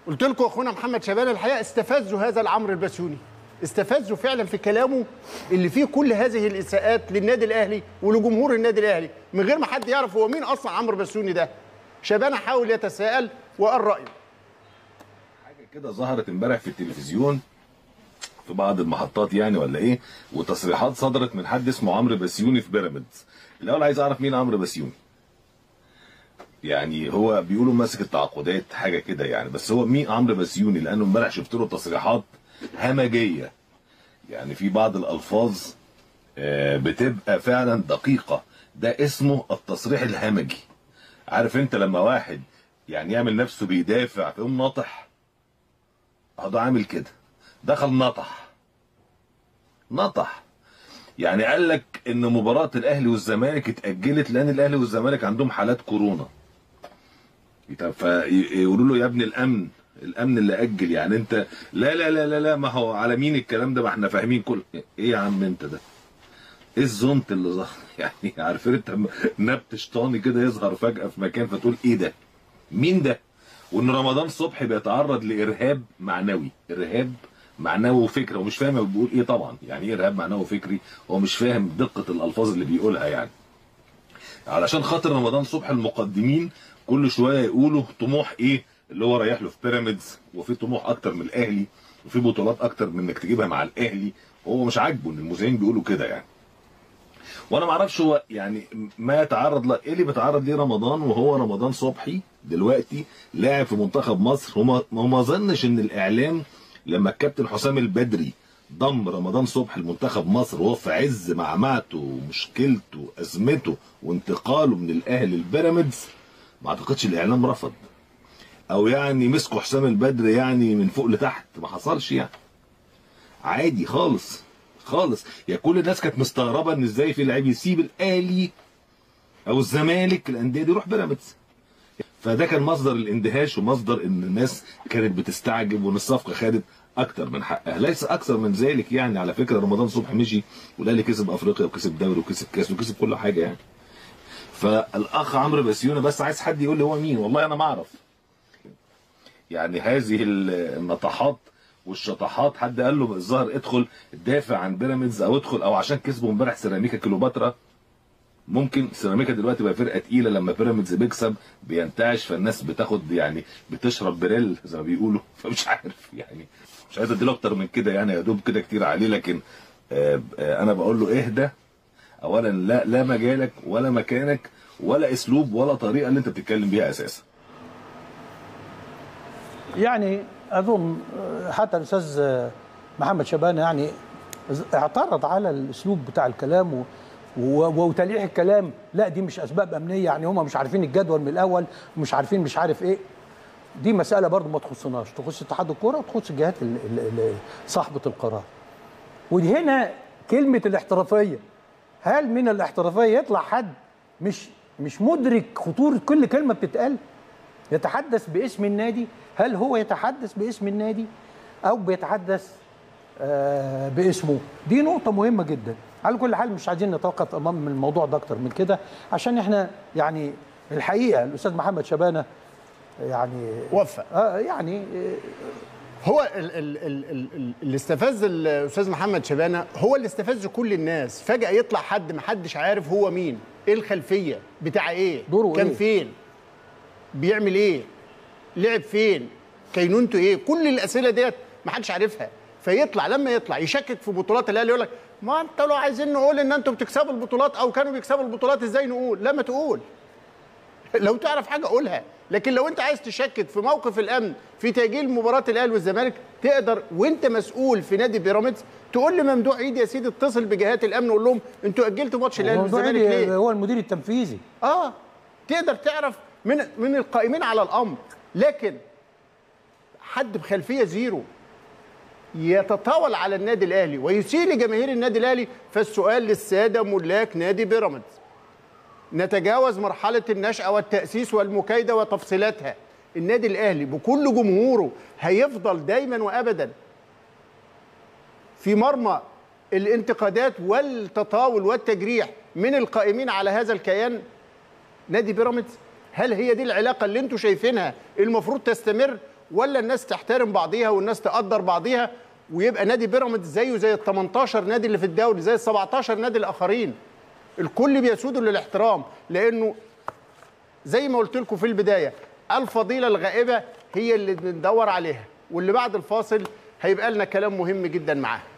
قلت لكم اخونا محمد شبان الحقيقه استفزوا هذا العمرو البسيوني استفزوا فعلا في كلامه اللي فيه كل هذه الاساءات للنادي الاهلي ولجمهور النادي الاهلي من غير ما حد يعرف هو مين اصلا عمرو بسيوني ده شبانه حاول يتساءل وقال رايه حاجه كده ظهرت امبارح في التلفزيون في بعض المحطات يعني ولا ايه وتصريحات صدرت من حد اسمه عمرو بسيوني في بيراميدز الاول عايز اعرف مين عمرو بسيوني يعني هو بيقولوا ماسك التعاقدات حاجه كده يعني بس هو مين عمرو بسيوني لانه امبارح شفت له تصريحات همجيه يعني في بعض الالفاظ آه، بتبقى فعلا دقيقه ده اسمه التصريح الهمجي عارف انت لما واحد يعني يعمل نفسه بيدافع فيقوم ناطح اهو ده عامل كده دخل نطح نطح يعني قال لك ان مباراه الاهلي والزمالك اتاجلت لان الاهلي والزمالك عندهم حالات كورونا فيقولوا له يا ابن الامن الامن اللي اجل يعني انت لا لا لا لا لا ما هو على مين الكلام ده ما احنا فاهمين كل ايه يا عم انت ده ايه الزونت اللي ظهر يعني عارفين انت لما نبت شيطاني كده يظهر فجاه في مكان فتقول ايه ده مين ده وان رمضان صبحي بيتعرض لارهاب معنوي ارهاب معنوي وفكري ومش فاهم هو بيقول ايه طبعا يعني ايه ارهاب معنوي وفكري هو مش فاهم دقه الالفاظ اللي بيقولها يعني علشان خاطر رمضان صبحي المقدمين كل شويه يقولوا طموح ايه اللي هو رايح له في بيراميدز وفي طموح اكتر من الاهلي وفي بطولات اكتر من انك تجيبها مع الاهلي هو مش عاجبه ان المذيعين بيقولوا كده يعني وانا ما اعرفش هو يعني ما يتعرض له ايه اللي بيتعرض ليه رمضان وهو رمضان صبحي دلوقتي لاعب في منتخب مصر وما ما اظنش ان الاعلام لما الكابتن حسام البدري ضم رمضان صبحي لمنتخب مصر وهو في عز معمعته ومشكلته ازمته وانتقاله من الاهلي لبيراميدز ما اعتقدش الاعلام رفض او يعني مسكوا حسام البدري يعني من فوق لتحت ما حصلش يعني عادي خالص خالص يا كل الناس كانت مستغربه ان ازاي في لعيب يسيب الاهلي او الزمالك الانديه دي يروح بيراميدز فده كان مصدر الاندهاش ومصدر ان الناس كانت بتستعجب وان الصفقه خدت اكتر من حقها ليس اكثر من ذلك يعني على فكره رمضان صبحي مشي والاهلي كسب افريقيا وكسب دوري وكسب كاس وكسب كل حاجه يعني فالاخ عمرو بسيونه بس عايز حد يقول لي هو مين والله انا ما اعرف يعني هذه النطحات والشطحات حد قال له الظاهر ادخل دافع عن بيراميدز او ادخل او عشان كسبوا امبارح سيراميكا كليوباترا ممكن سيراميكا دلوقتي بقى فرقه تقيله لما بيراميدز بيكسب بينتعش فالناس بتاخد يعني بتشرب بريل زي ما بيقولوا فمش عارف يعني مش عايز اديله اكتر من كده يعني يا دوب كده كتير عليه لكن آه آه انا بقول له اهدى اولا لا لا مجالك ولا مكانك ولا اسلوب ولا طريقه اللي انت بتتكلم بيها اساسا يعني اظن حتى الاستاذ محمد شبانه يعني اعترض على الاسلوب بتاع الكلام و و- وتلقيح الكلام لا دي مش اسباب امنيه يعني هم مش عارفين الجدول من الاول ومش عارفين مش عارف ايه دي مساله برضو ما تخصناش تخص اتحاد الكوره وتخص الجهات ال- ال- ال- صاحبه القرار وهنا كلمه الاحترافيه هل من الاحترافيه يطلع حد مش مش مدرك خطوره كل كلمه بتتقال يتحدث باسم النادي هل هو يتحدث باسم النادي او بيتحدث آه، باسمه دي نقطة مهمة جدا على كل حال مش عايزين نتوقف أمام الموضوع ده أكتر من كده عشان إحنا يعني الحقيقة الأستاذ محمد شبانة يعني وفق آه يعني آه، هو ال- ال- ال- ال- ال- اللي استفز الاستاذ محمد شبانه هو اللي استفز كل الناس فجاه يطلع حد محدش عارف هو مين ايه الخلفيه بتاع ايه دوره كان إيه؟ فين بيعمل ايه لعب فين كينونته ايه كل الاسئله ديت محدش عارفها فيطلع لما يطلع يشكك في بطولات الاهلي يقول لك ما انت لو عايزين نقول ان انتوا بتكسبوا البطولات او كانوا بيكسبوا البطولات ازاي نقول لا ما تقول لو تعرف حاجه قولها لكن لو انت عايز تشكك في موقف الامن في تاجيل مباراه الاهلي والزمالك تقدر وانت مسؤول في نادي بيراميدز تقول لممدوح عيد يا سيدي اتصل بجهات الامن وقول لهم انتوا اجلتوا ماتش الاهلي موضوع والزمالك إيه؟ ليه؟ هو المدير التنفيذي اه تقدر تعرف من من القائمين على الامر لكن حد بخلفيه زيرو يتطاول على النادي الاهلي ويسيء لجماهير النادي الاهلي فالسؤال للساده ملاك نادي بيراميدز نتجاوز مرحله النشاه والتاسيس والمكايده وتفصيلاتها النادي الاهلي بكل جمهوره هيفضل دايما وابدا في مرمى الانتقادات والتطاول والتجريح من القائمين على هذا الكيان نادي بيراميدز هل هي دي العلاقه اللي انتم شايفينها المفروض تستمر ولا الناس تحترم بعضيها والناس تقدر بعضيها ويبقى نادي بيراميدز زيه زي ال 18 نادي اللي في الدوري زي ال 17 نادي الاخرين الكل بيسوده للاحترام لانه زي ما قلت لكم في البدايه الفضيله الغائبه هي اللي بندور عليها واللي بعد الفاصل هيبقى لنا كلام مهم جدا معاها